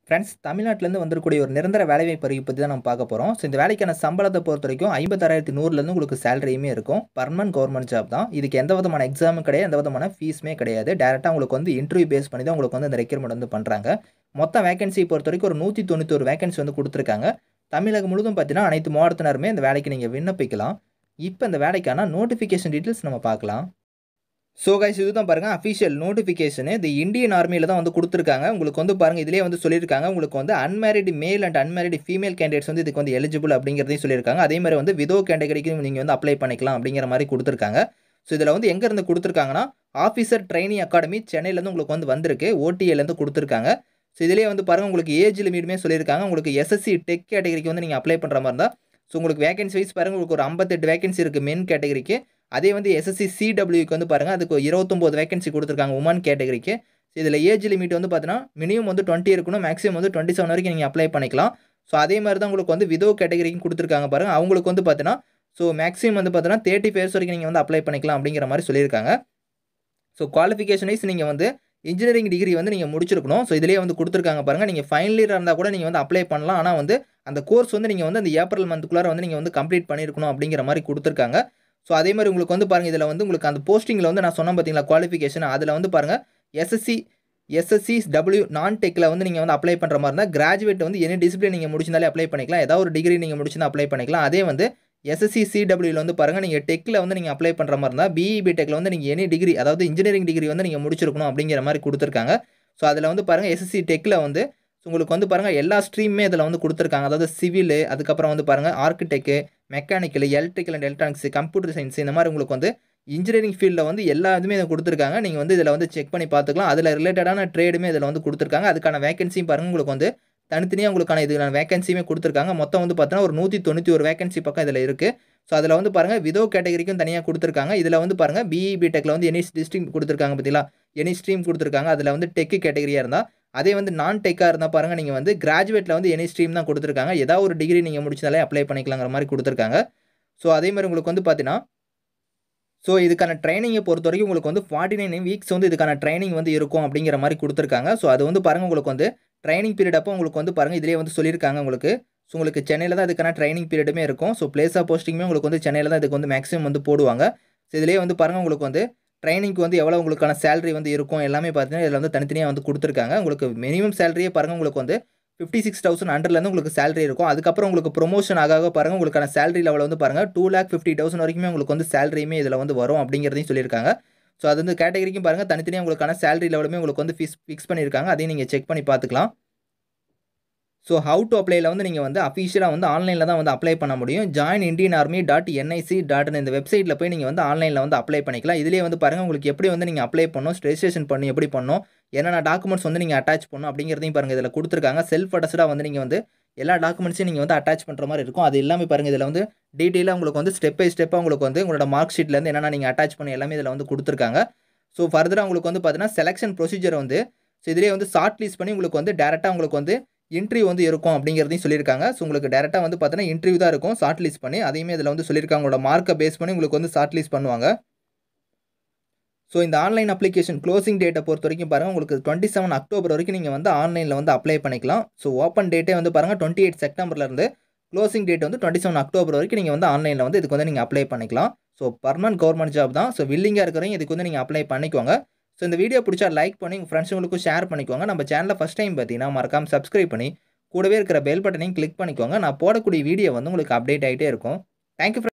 friends தமிழ்நாட்டிலேருந்து வந்திருக்கக்கூடிய ஒரு நிரந்தர வேலைவாய்ப்பு அறிவிப்பு பற்றி தான் நம்ம பார்க்க போகிறோம் ஸோ இந்த வேலைக்கான சம்பளத்தை பொறுத்த வரைக்கும் ஐம்பத்தாறாயிரத்தி நூறுலேருந்து உங்களுக்கு சேலரியுமே இருக்கும் பர்மனன்ட் கவர்மெண்ட் ஜாப் தான் இதுக்கு எந்த விதமான எக்ஸாமும் கிடையாது எந்த விதமான ஃபீஸுமே கிடையாது டேரெக்டாக உங்களுக்கு வந்து இன்டர்வியூ பேஸ் பண்ணி தான் உங்களுக்கு வந்து இந்த ரெக்யூர்மெண்ட் வந்து பண்ணுறாங்க மொத்த வேகன்சி பொறுத்த வரைக்கும் ஒரு நூற்றி தொண்ணூத்தொரு வேகன்சி வந்து கொடுத்துருக்காங்க தமிழகம் முழுதும் பார்த்தீங்கன்னா அனைத்து மாவட்டத்தினருமே இந்த வேலைக்கு நீங்கள் விண்ணப்பிக்கலாம் இப்போ இந்த வேலைக்கான நோட்டிஃபிகேஷன் டீட்டெயில்ஸ் நம்ம பார்க்கலாம் ஸோ கைஸ் இதுதான் பாருங்கள் அஃபிஷியல் நோட்டிஃபிகேஷன் இது இந்தியன் ஆர்மியில் தான் வந்து கொடுத்துருக்காங்க உங்களுக்கு வந்து பாருங்கள் இதிலே வந்து சொல்லியிருக்காங்க உங்களுக்கு வந்து unmarried male and unmarried female candidates வந்து இதுக்கு வந்து எலிஜிபிள் அப்படிங்கிறதையும் சொல்லியிருக்காங்க அதே மாதிரி வந்து விதோ கேட்டகரிக்கும் நீங்கள் வந்து அப்ளை பண்ணிக்கலாம் அப்படிங்கிற மாதிரி கொடுத்துருக்காங்க ஸோ இதில் வந்து எங்கேருந்து கொடுத்துருக்காங்கன்னா ஆஃபீஸர் ட்ரைனிங் அகாடமி சென்னையிலேருந்து உங்களுக்கு வந்து வந்திருக்கு ஓடிஏலேருந்து கொடுத்துருக்காங்க ஸோ இதிலே வந்து பாருங்கள் உங்களுக்கு ஏஜ் லிமிட்டுமே சொல்லியிருக்காங்க உங்களுக்கு எஸ்எஸ்சி டெக் கேட்டகரிக்கு வந்து நீங்கள் அப்ளை பண்ணுற மாதிரி இருந்தால் ஸோ உங்களுக்கு வேகன்சி வைஸ் பாருங்கள் உங்களுக்கு ஒரு ஐம்பத்தெட்டு வேகன்சி இருக்குது மென் கேட்டகரிக்கு அதே வந்து எஸ்எஸ்சி சிடபிள்யூக்கு வந்து பாருங்கள் அதுக்கு இருபத்தொம்போது வேகன்சி கொடுத்துருக்காங்க உமன் கேட்டகரிக்கு இதில் ஏஜ் லிமிட் வந்து பார்த்தீங்கன்னா மினிமம் வந்து டுவெண்ட்டி இருக்கணும் மேக்ஸிமம் வந்து டுவெண்ட்டி செவன் வரைக்கும் நீங்கள் அப்ளை பண்ணிக்கலாம் ஸோ அதே மாதிரி தான் உங்களுக்கு வந்து விதோ கேட்டகரிக்கும் கொடுத்துருக்காங்க பாருங்கள் அவங்களுக்கு வந்து பார்த்தீங்கன்னா ஸோ மேக்ஸிமம் வந்து பார்த்தீங்கன்னா தேர்ட்டி ஃபேர்ஸ் வரைக்கும் நீங்கள் வந்து அப்ளை பண்ணிக்கலாம் அப்படிங்கிற மாதிரி சொல்லியிருக்காங்க ஸோ குவாலிஃபிகேஷன் வைஸ் நீங்கள் வந்து இன்ஜினியரிங் டிகிரி வந்து நீங்கள் முடிச்சிருக்கணும் ஸோ இதிலே வந்து கொடுத்துருக்காங்க பாருங்கள் நீங்கள் ஃபைனல் இயர் இருந்தால் கூட நீங்கள் வந்து அப்ளை பண்ணலாம் ஆனால் வந்து அந்த கோர்ஸ் வந்து நீங்கள் வந்து அந்த ஏப்ரல் மந்த்துக்குள்ளார வந்து நீங்கள் வந்து கம்ப்ளீட் பண்ணியிருக்கணும் அப்படிங்கிற மாதிரி கொடுத்துருக்காங்க ஸோ அதே மாதிரி உங்களுக்கு வந்து பாருங்கள் இதில் வந்து உங்களுக்கு அந்த போஸ்டிங்கில் வந்து நான் சொன்னேன் பார்த்தீங்களா குவாலிஃபிகேஷன் அதில் வந்து பாருங்கள் எஸ்எஸ்சி எஸ்எஸ்சி டபிள்யூ நான் டெக்கில் வந்து நீங்கள் வந்து அப்ளை பண்ணுற மாதிரி இருந்தால் கிராஜுவேட் வந்து எனி டிசிப்ளின் நீங்கள் முடிச்சிருந்தாலே அப்ளை பண்ணிக்கலாம் ஏதாவது ஒரு டிகிரி நீங்கள் முடிச்சிருந்தா அப்ளை பண்ணிக்கலாம் அதே வந்து எஸ்எஸ்சி சிடபிள்யூவில் வந்து பாருங்கள் நீங்கள் டெக்கில் வந்து நீங்கள் அப்ளை பண்ணுற மாதிரி இருந்தால் பிஇபி டெக்கில் வந்து நீங்கள் எனி டிகிரி அதாவது இன்ஜினியரிங் டிகிரி வந்து நீங்கள் முடிச்சிருக்கணும் அப்படிங்கிற மாதிரி கொடுத்துருக்காங்க ஸோ அதில் வந்து பாருங்கள் எஸ்எஸ்சி டெக்கில் வந்து உங்களுக்கு வந்து பாருங்கள் எல்லா ஸ்ட்ரீமுமே இதில் வந்து கொடுத்துருக்காங்க அதாவது சிவில் அதுக்கப்புறம் வந்து பாருங்கள் architect mechanical electrical and electronics computer science இந்த மாதிரி உங்களுக்கு வந்து இன்ஜினியரிங் ஃபீல்டில் வந்து எல்லா இதுவுமே இதை கொடுத்துருக்காங்க நீங்கள் வந்து இதில் வந்து செக் பண்ணி பார்த்துக்கலாம் அதில் ரிலேட்டடான ட்ரேடுமே இதில் வந்து கொடுத்துருக்காங்க அதுக்கான வேகன்சியும் பாருங்கள் உங்களுக்கு வந்து தனித்தனியாக உங்களுக்கான இதுக்கான வேகன்சியுமே கொடுத்துருக்காங்க மொத்தம் வந்து பார்த்தீங்கன்னா ஒரு நூற்றி தொண்ணூற்றி ஒரு வேகன்சி பக்கம் இதில் இருக்குது ஸோ அதில் வந்து பாருங்கள் விதோ கேட்டகரிக்கும் தனியாக கொடுத்துருக்காங்க இதில் வந்து பாருங்கள் பிஇபி டெக்கில் வந்து எனி டிஸ்ட்ரிம் கொடுத்துருக்காங்க பார்த்தீங்களா எனி ஸ்ட்ரீம் கொடுத்துருக்காங்க அதில் வந்து டெக்கு கேட்டகரியாக இருந்தால் அதே வந்து நான் டெக்காக இருந்தால் பாருங்கள் நீங்கள் வந்து கிராஜுவேட்டில் வந்து எனி ஸ்ட்ரீம் தான் கொடுத்துருக்காங்க ஏதாவது ஒரு டிகிரி நீங்கள் முடிச்சாலே அப்ளை பண்ணிக்கலாங்கிற மாதிரி கொடுத்துருக்காங்க ஸோ அதே மாதிரி உங்களுக்கு வந்து பார்த்தீங்கன்னா ஸோ இதுக்கான ட்ரைனிங்கை பொறுத்த வரைக்கும் உங்களுக்கு வந்து ஃபார்ட்டி நைன் வீக்ஸ் வந்து இதுக்கான ட்ரைனிங் வந்து இருக்கும் அப்படிங்கிற மாதிரி கொடுத்துருக்காங்க ஸோ அது வந்து பாருங்கள் உங்களுக்கு வந்து ட்ரைனிங் பீரியட் அப்போ உங்களுக்கு வந்து பாருங்கள் இதிலே வந்து சொல்லியிருக்காங்க உங்களுக்கு ஸோ உங்களுக்கு சென்னையில் தான் இதுக்கான ட்ரைனிங் பீரியடுமே இருக்கும் ஸோ பிளேஸ் ஆஃப் போஸ்டிங்குமே உங்களுக்கு வந்து சென்னையில் தான் இதுக்கு வந்து மேக்ஸிமம் வந்து போடுவாங்க ஸோ இதிலே வந்து பாருங்கள் உங்களுக்கு வந்து ட்ரைனிங்க்கு வந்து எவ்வளோ உங்களுக்கான சேலரி வந்து இருக்கும் எல்லாமே பார்த்தீங்கன்னா இதில் வந்து தனித்தனியாக வந்து கொடுத்துருக்காங்க உங்களுக்கு மினிமம் சேலரியே பாருங்கள் உங்களுக்கு வந்து ஃபிஃப்டி சிக்ஸ் தௌசண்ட் ஹண்ட்ரட்லேருந்து உங்களுக்கு சேலரி இருக்கும் அதுக்கப்புறம் உங்களுக்கு ப்ரொமோஷன் ஆக ஆக பாருங்கள் உங்களுக்கான சேலரி லெவல் வந்து பாருங்கள் டூ லேக் ஃபிஃப்டி தௌசண்ட் வரைக்குமே உங்களுக்கு வந்து சேலரியுமே இதில் வந்து வரும் அப்படிங்கிறதையும் சொல்லியிருக்காங்க ஸோ அது வந்து கேட்டகரிக்கும் பாருங்கள் தனித்தனியாக உங்களுக்கான சேலரி லெவலுமே உங்களுக்கு வந்து ஃபிக்ஸ் ஃபிக்ஸ் பண்ணியிருக்காங்க அதையும் நீங்கள் செக் பண்ணி பார்த்துக்கலாம் ஸோ ஹவு டு அப்ளைல வந்து நீங்கள் வந்து அஃபிஷியலாக வந்து ஆன்லைனில் தான் வந்து அப்ளை பண்ண முடியும் join Indian army dot NIC dot இந்த வெப்சைட்டில் போய் நீங்கள் வந்து ஆன்லைனில் வந்து அப்ளை பண்ணிக்கலாம் இதிலே வந்து பாருங்கள் உங்களுக்கு எப்படி வந்து நீங்கள் அப்ளை பண்ணணும் ரெஜிஸ்ட்ரேஷன் பண்ணி எப்படி பண்ணணும் என்னென்ன டாக்குமெண்ட்ஸ் வந்து நீங்கள் அட்டாச் பண்ணணும் அப்படிங்கிறதையும் பாருங்கள் இதில் கொடுத்துருக்காங்க செல்ஃப் அட்டஸ்டாக வந்து நீங்கள் வந்து எல்லா டாக்குமெண்ட்ஸையும் நீங்கள் வந்து அட்டாச் பண்ணுற மாதிரி இருக்கும் அது எல்லாமே பாருங்கள் இதில் வந்து டீட்டெயிலாக உங்களுக்கு வந்து ஸ்டெப் பை ஸ்டெப்பாக உங்களுக்கு வந்து உங்களோட மார்க் ஷீட்லேருந்து என்னென்ன நீங்கள் அட்டாச் பண்ணி எல்லாமே இதில் வந்து கொடுத்துருக்காங்க ஸோ ஃபர்தராக உங்களுக்கு வந்து பார்த்தீங்கன்னா செலெக்ஷன் ப்ரொசீஜர் வந்து ஸோ இதிலே வந்து ஷார்ட் லிஸ்ட் பண்ணி உங்களுக்கு வந்து டேரெக்டாக உங்களுக்கு வந்து இன்டர்வியூ வந்து இருக்கும் அப்படிங்கிறதையும் சொல்லியிருக்காங்க ஸோ உங்களுக்கு டேரெக்டாக வந்து பார்த்தீங்கன்னா இன்டர்வியூ தான் இருக்கும் ஷார்ட் லிஸ்ட் பண்ணி அதையுமே இதில் வந்து சொல்லியிருக்காங்க உங்களோட மார்க்கை பேஸ் பண்ணி உங்களுக்கு வந்து ஷார்ட் லிஸ்ட் பண்ணுவாங்க ஸோ இந்த ஆன்லைன் அப்ளிகேஷன் க்ளோசிங் டேட்டை பொறுத்த வரைக்கும் பாருங்கள் உங்களுக்கு டுவெண்ட்டி செவன் அக்டோபர் வரைக்கும் நீங்கள் வந்து ஆன்லைனில் வந்து அப்ளை பண்ணிக்கலாம் ஸோ ஓப்பன் டேட்டே வந்து பாருங்கள் டுவெண்ட்டி எயிட் செப்டம்பர்லேருந்து க்ளோசிங் டேட் வந்து டுவெண்ட்டி செவன் அக்டோபர் வரைக்கும் நீங்கள் வந்து ஆன்லைனில் வந்து இதுக்கு வந்து நீங்கள் அப்ளை பண்ணிக்கலாம் ஸோ பர்மனன்ட் கவர்மெண்ட் ஜாப் தான் ஸோ வில்லிங்காக இருக்கிறவங்க இதுக்கு வந்து நீங்கள் அப்ளை பண்ணிக்கோங்க ஸோ இந்த வீடியோ பிடிச்சா லைக் பண்ணி உங்கள் ஃப்ரெண்ட்ஸுங்களுக்கும் ஷேர் பண்ணிக்கோங்க நம்ம சேனலில் ஃபஸ்ட் டைம் பார்த்தீங்கன்னா மறக்காமல் சப்ஸ்கிரைப் பண்ணி கூடவே இருக்கிற பெல் பட்டனையும் கிளிக் பண்ணிக்கோங்க நான் போடக்கூடிய வீடியோ வந்து உங்களுக்கு அப்டேட் ஆகிட்டே இருக்கும் தேங்க்யூ